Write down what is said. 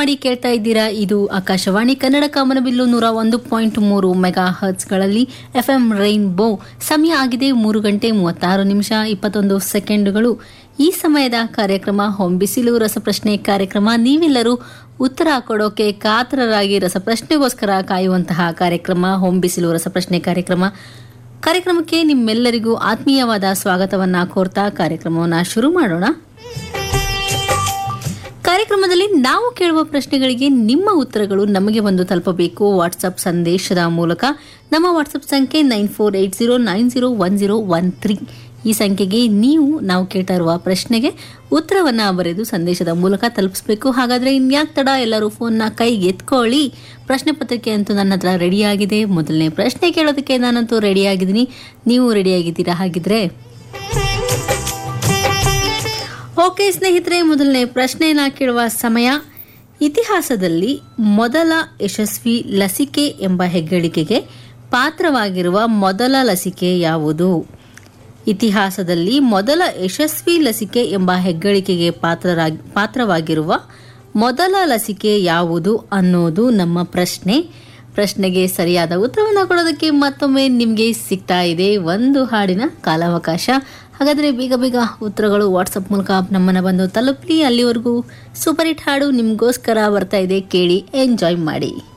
ಮಾಡಿ ಕೇಳ್ತಾ ಇದ್ದೀರಾ ಇದು ಆಕಾಶವಾಣಿ ಕನ್ನಡ ಕಾಮನಬಿಲ್ಲು ನೂರ ಒಂದು ಪಾಯಿಂಟ್ ಮೂರು ಮೆಗಾ ಹರ್ಟ್ಸ್ಗಳಲ್ಲಿ ಎಫ್ ಎಂ ರೈನ್ಬೋ ಸಮಯ ಆಗಿದೆ ಮೂರು ಗಂಟೆ ಮೂವತ್ತಾರು ನಿಮಿಷ ಇಪ್ಪತ್ತೊಂದು ಸೆಕೆಂಡುಗಳು ಈ ಸಮಯದ ಕಾರ್ಯಕ್ರಮ ಹೊಂಬಿಸಿಲು ರಸಪ್ರಶ್ನೆ ಕಾರ್ಯಕ್ರಮ ನೀವೆಲ್ಲರೂ ಉತ್ತರ ಕೊಡೋಕೆ ಕಾತರರಾಗಿ ರಸಪ್ರಶ್ನೆಗೋಸ್ಕರ ಕಾಯುವಂತಹ ಕಾರ್ಯಕ್ರಮ ಹೊಂಬಿಸಿಲು ರಸಪ್ರಶ್ನೆ ಕಾರ್ಯಕ್ರಮ ಕಾರ್ಯಕ್ರಮಕ್ಕೆ ನಿಮ್ಮೆಲ್ಲರಿಗೂ ಆತ್ಮೀಯವಾದ ಸ್ವಾಗತವನ್ನ ಕೋರ್ತಾ ಕಾರ್ಯಕ್ರಮವನ್ನು ಶುರು ಮಾಡೋಣ ಕಾರ್ಯಕ್ರಮದಲ್ಲಿ ನಾವು ಕೇಳುವ ಪ್ರಶ್ನೆಗಳಿಗೆ ನಿಮ್ಮ ಉತ್ತರಗಳು ನಮಗೆ ಬಂದು ತಲುಪಬೇಕು ವಾಟ್ಸಪ್ ಸಂದೇಶದ ಮೂಲಕ ನಮ್ಮ ವಾಟ್ಸಪ್ ಸಂಖ್ಯೆ nine four eight zero nine zero one zero one three ಈ ಸಂಖ್ಯೆಗೆ ನೀವು ನಾವು ಕೇಳ್ತಾ ಇರುವ ಪ್ರಶ್ನೆಗೆ ಉತ್ತರವನ್ನ ಬರೆದು ಸಂದೇಶದ ಮೂಲಕ ತಲುಪಿಸಬೇಕು ಹಾಗಾದ್ರೆ ಇನ್ಯಾಕ್ ತಡ ಎಲ್ಲರೂ ಫೋನ್ನ ಕೈಗೆ ಎತ್ಕೊಳ್ಳಿ ಪ್ರಶ್ನೆ ಪತ್ರಿಕೆ ಅಂತೂ ನನ್ನ ಹತ್ರ ರೆಡಿಯಾಗಿದೆ ಮೊದಲನೇ ಪ್ರಶ್ನೆ ಕೇಳೋದಕ್ಕೆ ನಾನಂತೂ ರೆಡಿಯಾಗಿದ್ದೀನಿ ನೀವು ರೆಡಿಯಾಗಿದ್ದೀರಾ ಹಾಗಿದ್ರೆ ಓಕೆ ಸ್ನೇಹಿತರೆ ಮೊದಲನೇ ಪ್ರಶ್ನೆಯನ್ನ ಕೇಳುವ ಸಮಯ ಇತಿಹಾಸದಲ್ಲಿ ಮೊದಲ ಯಶಸ್ವಿ ಲಸಿಕೆ ಎಂಬ ಹೆಗ್ಗಳಿಕೆಗೆ ಪಾತ್ರವಾಗಿರುವ ಮೊದಲ ಲಸಿಕೆ ಯಾವುದು ಇತಿಹಾಸದಲ್ಲಿ ಮೊದಲ ಯಶಸ್ವಿ ಲಸಿಕೆ ಎಂಬ ಹೆಗ್ಗಳಿಕೆಗೆ ಪಾತ್ರರಾಗಿ ಪಾತ್ರವಾಗಿರುವ ಮೊದಲ ಲಸಿಕೆ ಯಾವುದು ಅನ್ನೋದು ನಮ್ಮ ಪ್ರಶ್ನೆ ಪ್ರಶ್ನೆಗೆ ಸರಿಯಾದ ಉತ್ತರವನ್ನು ಕೊಡೋದಕ್ಕೆ ಮತ್ತೊಮ್ಮೆ ನಿಮಗೆ ಸಿಗ್ತಾ ಇದೆ ಒಂದು ಹಾಡಿನ ಕಾಲಾವಕಾಶ ಹಾಗಾದರೆ ಬೇಗ ಬೇಗ ಉತ್ತರಗಳು ವಾಟ್ಸಪ್ ಮೂಲಕ ನಮ್ಮನ್ನು ಬಂದು ತಲುಪಲಿ ಅಲ್ಲಿವರೆಗೂ ಸೂಪರ್ ಹಿಟ್ ಹಾಡು ನಿಮಗೋಸ್ಕರ ಬರ್ತಾ ಇದೆ ಕೇಳಿ ಎಂಜಾಯ್ ಮಾಡಿ